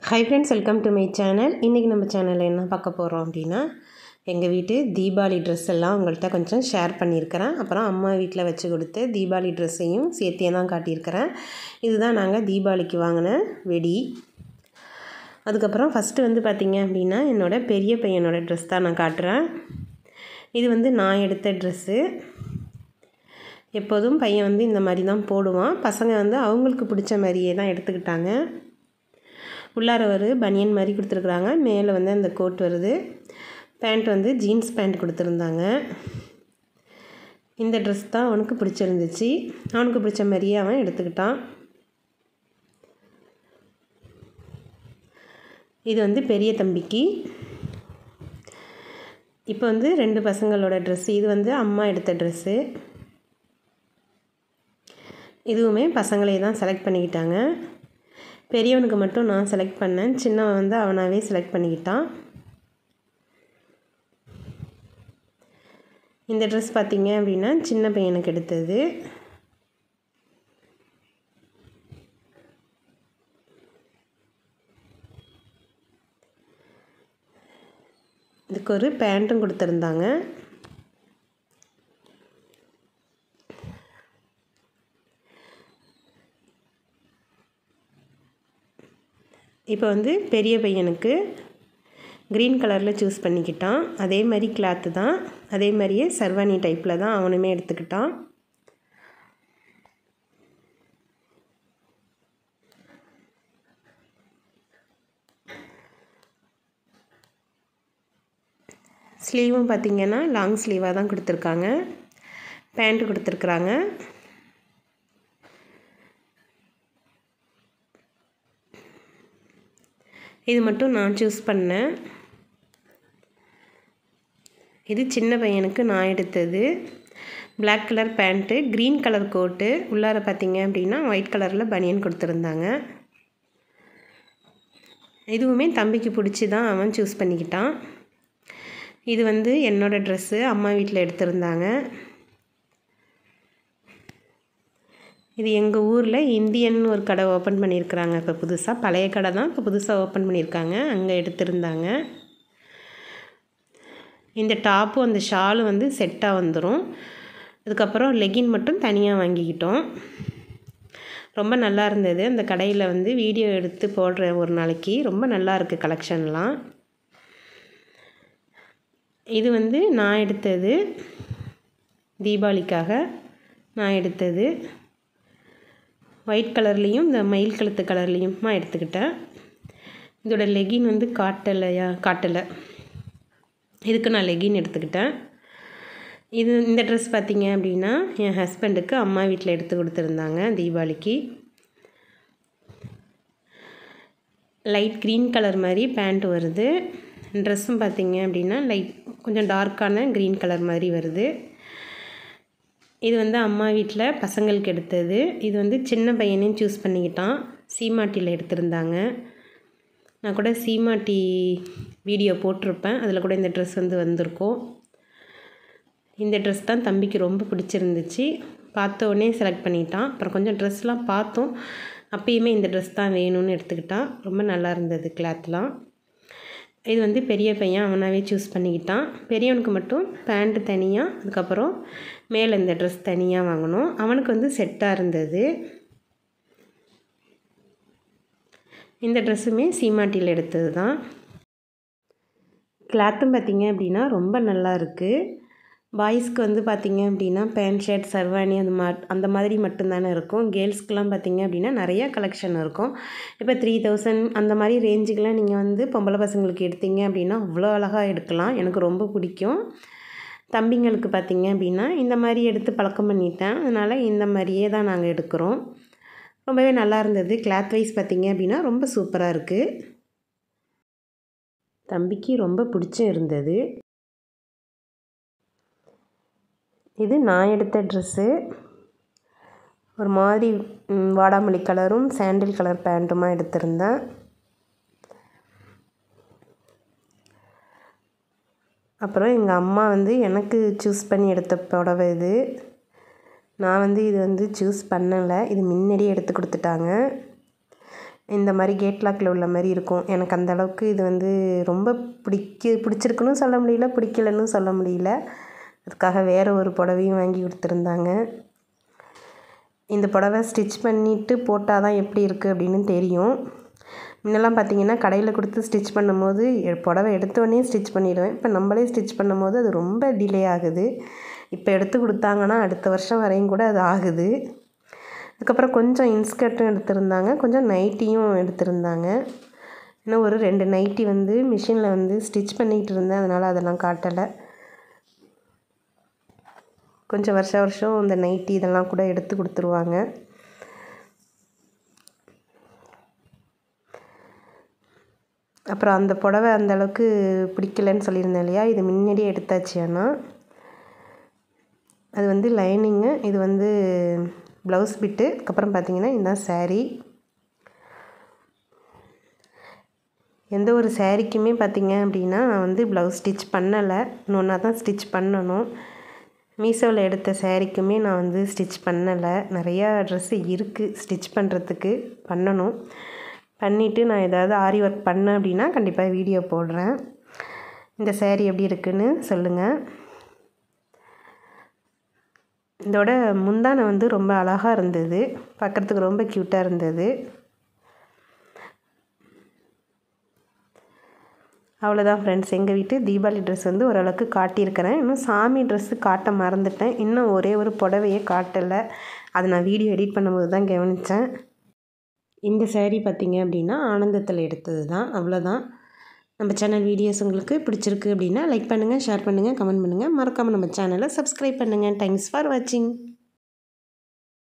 high friends welcome to my channel இன்றைக்கி நம்ம சேனலில் என்ன பார்க்க போகிறோம் அப்படின்னா எங்கள் வீட்டு தீபாவளி ட்ரெஸ் எல்லாம் உங்கள்கிட்ட கொஞ்சம் ஷேர் பண்ணியிருக்கிறேன் அப்புறம் அம்மா வீட்டில் வச்சு கொடுத்த தீபாவளி ட்ரெஸ்ஸையும் சேர்த்தே தான் காட்டியிருக்கிறேன் இதுதான் நாங்கள் தீபாவளிக்கு வாங்கின வெடி அதுக்கப்புறம் ஃபஸ்ட்டு வந்து பார்த்திங்க அப்படின்னா என்னோடய பெரிய பையனோட ட்ரெஸ் தான் நான் காட்டுறேன் இது வந்து நான் எடுத்த ட்ரெஸ்ஸு எப்போதும் பையன் வந்து இந்த மாதிரி தான் போடுவான் பசங்க வந்து அவங்களுக்கு பிடிச்ச மாதிரியே தான் எடுத்துக்கிட்டாங்க உள்ளார ஒரு பனியன் மாதிரி கொடுத்துருக்குறாங்க மேலே வந்து அந்த கோட் வருது பேண்ட் வந்து ஜீன்ஸ் பேண்ட் கொடுத்துருந்தாங்க இந்த ட்ரெஸ் தான் அவனுக்கு பிடிச்சிருந்துச்சு அவனுக்கு பிடிச்ச மாதிரியே அவன் எடுத்துக்கிட்டான் இது வந்து பெரிய தம்பிக்கு இப்போ வந்து ரெண்டு பசங்களோட ட்ரெஸ்ஸு இது வந்து அம்மா எடுத்த ட்ரெஸ்ஸு இதுவுமே பசங்களே தான் செலக்ட் பண்ணிக்கிட்டாங்க பெரியவனுக்கு மட்டும் நான் செலக்ட் பண்ணேன் சின்னவன் வந்து அவனாகவே செலக்ட் பண்ணிக்கிட்டான் இந்த ட்ரெஸ் பார்த்திங்க அப்படின்னா சின்ன பையனுக்கு எடுத்தது இதுக்கு ஒரு பேண்ட்டும் கொடுத்துருந்தாங்க இப்போ வந்து பெரிய பையனுக்கு க்ரீன் கலரில் சூஸ் பண்ணிக்கிட்டான் அதே மாதிரி கிளாத்து தான் அதே மாதிரியே சர்வானி டைப்பில் தான் அவனுமே எடுத்துக்கிட்டான் ஸ்லீவும் பார்த்திங்கன்னா லாங் ஸ்லீவாக தான் கொடுத்துருக்காங்க பேண்ட் கொடுத்துருக்குறாங்க இது மட்டும் நான் சூஸ் பண்ணேன் இது சின்ன பையனுக்கு நான் எடுத்தது black colour pant green colour coat உள்ளார பார்த்தீங்க அப்படின்னா ஒயிட் கலரில் பனியன் கொடுத்துருந்தாங்க இதுவுமே தம்பிக்கு பிடிச்சி தான் அவன் சூஸ் பண்ணிக்கிட்டான் இது வந்து என்னோடய ட்ரெஸ்ஸு அம்மா வீட்டில் எடுத்திருந்தாங்க இது எங்கள் ஊரில் இந்தியன் ஒரு கடை ஓப்பன் பண்ணியிருக்கிறாங்க இப்போ புதுசாக பழைய கடை தான் இப்போ புதுசாக ஓப்பன் பண்ணியிருக்காங்க அங்கே எடுத்திருந்தாங்க இந்த டாப்பும் அந்த ஷாலும் வந்து செட்டாக வந்துடும் அதுக்கப்புறம் லெகின் மட்டும் தனியாக வாங்கிக்கிட்டோம் ரொம்ப நல்லா இருந்தது அந்த கடையில் வந்து வீடியோ எடுத்து போடுறேன் ஒரு நாளைக்கு ரொம்ப நல்லா இருக்குது கலெக்ஷன்லாம் இது வந்து நான் எடுத்தது தீபாவளிக்காக நான் எடுத்தது ஒயிட் கலர்லேயும் இந்த மயில் கழுத்து கலர்லேயுமா எடுத்துக்கிட்டேன் இதோட லெகின் வந்து காட்டலையா காட்டலை இதுக்கு நான் லெகின் எடுத்துக்கிட்டேன் இது இந்த ட்ரெஸ் பார்த்திங்க அப்படின்னா என் ஹஸ்பண்டுக்கு அம்மா வீட்டில் எடுத்து கொடுத்துருந்தாங்க தீபாவளிக்கு லைட் க்ரீன் கலர் மாதிரி பேண்ட் வருது ட்ரெஸ்ஸும் பார்த்திங்க அப்படின்னா லைட் கொஞ்சம் டார்க்கான க்ரீன் கலர் மாதிரி வருது இது வந்து அம்மா வீட்டில் பசங்களுக்கு எடுத்தது இது வந்து சின்ன பையனையும் சூஸ் பண்ணிக்கிட்டான் சீமாட்டியில் எடுத்திருந்தாங்க நான் கூட சீமாட்டி வீடியோ போட்டிருப்பேன் அதில் கூட இந்த ட்ரெஸ் வந்து வந்திருக்கோம் இந்த ட்ரெஸ் தான் தம்பிக்கு ரொம்ப பிடிச்சிருந்துச்சு பார்த்த உடனே செலக்ட் பண்ணிட்டான் அப்புறம் கொஞ்சம் ட்ரெஸ்லாம் பார்த்தோம் அப்பயுமே இந்த ட்ரெஸ் தான் வேணும்னு எடுத்துக்கிட்டான் ரொம்ப நல்லா இருந்தது கிளாத்லாம் இது வந்து பெரிய பையன் அவனாகவே சூஸ் பண்ணிக்கிட்டான் பெரியவனுக்கு மட்டும் பேண்ட்டு தனியாக அதுக்கப்புறம் மேலே இந்த ட்ரெஸ் தனியாக வாங்கினோம் அவனுக்கு வந்து செட்டாக இருந்தது இந்த ட்ரெஸ்ஸுமே சீமாட்டியில் எடுத்தது தான் கிளாத்தும் பார்த்திங்க அப்படின்னா ரொம்ப நல்லா இருக்குது பாய்ஸ்க்கு வந்து பார்த்திங்க அப்படின்னா பேண்ட் ஷர்ட் சர்வானி அந்த மா அந்த மாதிரி மட்டும்தானே இருக்கும் கேர்ள்ஸ்க்கெலாம் பார்த்திங்க அப்படின்னா நிறையா கலெக்ஷன் இருக்கும் இப்போ த்ரீ தௌசண்ட் அந்த மாதிரி ரேஞ்சுக்கெலாம் நீங்கள் வந்து பொம்பளை பசங்களுக்கு எடுத்தீங்க அப்படின்னா அவ்வளோ அழகாக எடுக்கலாம் எனக்கு ரொம்ப பிடிக்கும் தம்பிங்களுக்கு பார்த்திங்க அப்படின்னா இந்த மாதிரி எடுத்து பழக்கம் பண்ணிட்டேன் அதனால் இந்த மாதிரியே தான் நாங்கள் எடுக்கிறோம் ரொம்பவே நல்லா இருந்தது கிளாத் வைஸ் பார்த்திங்க அப்படின்னா ரொம்ப சூப்பராக இருக்குது தம்பிக்கு ரொம்ப பிடிச்சும் இருந்தது இது நான் எடுத்த ட்ரெஸ்ஸு ஒரு மாதிரி வாடாமல்லி கலரும் சாண்டில் கலர் பேண்ட்டுமா எடுத்திருந்தேன் அப்புறம் எங்கள் அம்மா வந்து எனக்கு சூஸ் பண்ணி எடுத்த புடவை இது நான் வந்து இது வந்து சூஸ் பண்ணலை இது முன்னாடியே எடுத்து கொடுத்துட்டாங்க இந்த மாதிரி கேட் லாக்கில் உள்ள மாதிரி இருக்கும் எனக்கு அந்த அளவுக்கு இது வந்து ரொம்ப பிடிக்க பிடிச்சிருக்குன்னு சொல்ல முடியல பிடிக்கலன்னு சொல்ல முடியல அதுக்காக வேறு ஒரு புடவையும் வாங்கி கொடுத்துருந்தாங்க இந்த புடவை ஸ்டிச் பண்ணிவிட்டு போட்டால் தான் எப்படி இருக்குது அப்படின்னு தெரியும் முன்னெல்லாம் பார்த்தீங்கன்னா கடையில் கொடுத்து ஸ்டிச் பண்ணும்போது எ- புடவை எடுத்தோடனே ஸ்டிச் பண்ணிடுவேன் இப்போ நம்மளே ஸ்டிச் பண்ணும்போது அது ரொம்ப டிலே ஆகுது இப்போ எடுத்து கொடுத்தாங்கன்னா அடுத்த வருஷம் வரையும் கூட அது ஆகுது அதுக்கப்புறம் கொஞ்சம் இன்ஸ்கர்ட்டும் எடுத்திருந்தாங்க கொஞ்சம் நைட்டியும் எடுத்திருந்தாங்க இன்னும் ஒரு ரெண்டு நைட்டி வந்து மிஷினில் வந்து ஸ்டிச் பண்ணிக்கிட்டு இருந்தேன் அதனால் அதெல்லாம் காட்டலை கொஞ்சம் வருஷ வருஷம் இந்த நைட்டி இதெல்லாம் கூட எடுத்து கொடுத்துருவாங்க அப்புறம் அந்த புடவை அந்த அளவுக்கு பிடிக்கலன்னு சொல்லியிருந்தேன் இல்லையா இது முன்னாடியே எடுத்தாச்சு ஆனால் அது வந்து லைனிங்கு இது வந்து ப்ளவுஸ் பிட்டு அதுக்கப்புறம் பார்த்தீங்கன்னா இதுதான் saree எந்த ஒரு சாரீக்குமே பார்த்தீங்க அப்படின்னா நான் வந்து ப்ளவுஸ் ஸ்டிச் பண்ணலை இன்னொன்னா தான் ஸ்டிச் பண்ணணும் மீஷோவில் எடுத்த சாரீக்குமே நான் வந்து ஸ்டிச் பண்ணலை நிறையா ட்ரெஸ்ஸு இருக்குது ஸ்டிச் பண்ணுறதுக்கு பண்ணணும் பண்ணிவிட்டு நான் ஏதாவது ஆரி ஒர்க் பண்ணேன் அப்படின்னா கண்டிப்பாக வீடியோ போடுறேன் இந்த saree எப்படி இருக்குன்னு சொல்லுங்கள் இதோட முந்தானை வந்து ரொம்ப அழகாக இருந்தது பார்க்குறதுக்கு ரொம்ப க்யூட்டாக இருந்தது அவ்வளோதான் ஃப்ரெண்ட்ஸ் எங்கள் வீட்டு தீபாவளி ட்ரெஸ் வந்து ஓரளவுக்கு காட்டியிருக்கிறேன் இன்னும் சாமி ட்ரெஸ்ஸு காட்ட மறந்துட்டேன் இன்னும் ஒரே ஒரு புடவையே காட்டலை அதை நான் வீடியோ எடிட் பண்ணும்போது தான் கவனித்தேன் இந்த saree பார்த்தீங்க அப்படின்னா ஆனந்தத்தில் எடுத்தது தான் அவ்வளோதான் நம்ம சேனல் வீடியோஸ் உங்களுக்கு பிடிச்சிருக்கு அப்படின்னா லைக் பண்ணுங்கள் ஷேர் பண்ணுங்கள் கமெண்ட் பண்ணுங்கள் மறக்காமல் நம்ம சேனலை சப்ஸ்கிரைப் பண்ணுங்கள் தேங்க்ஸ் ஃபார் வாட்சிங்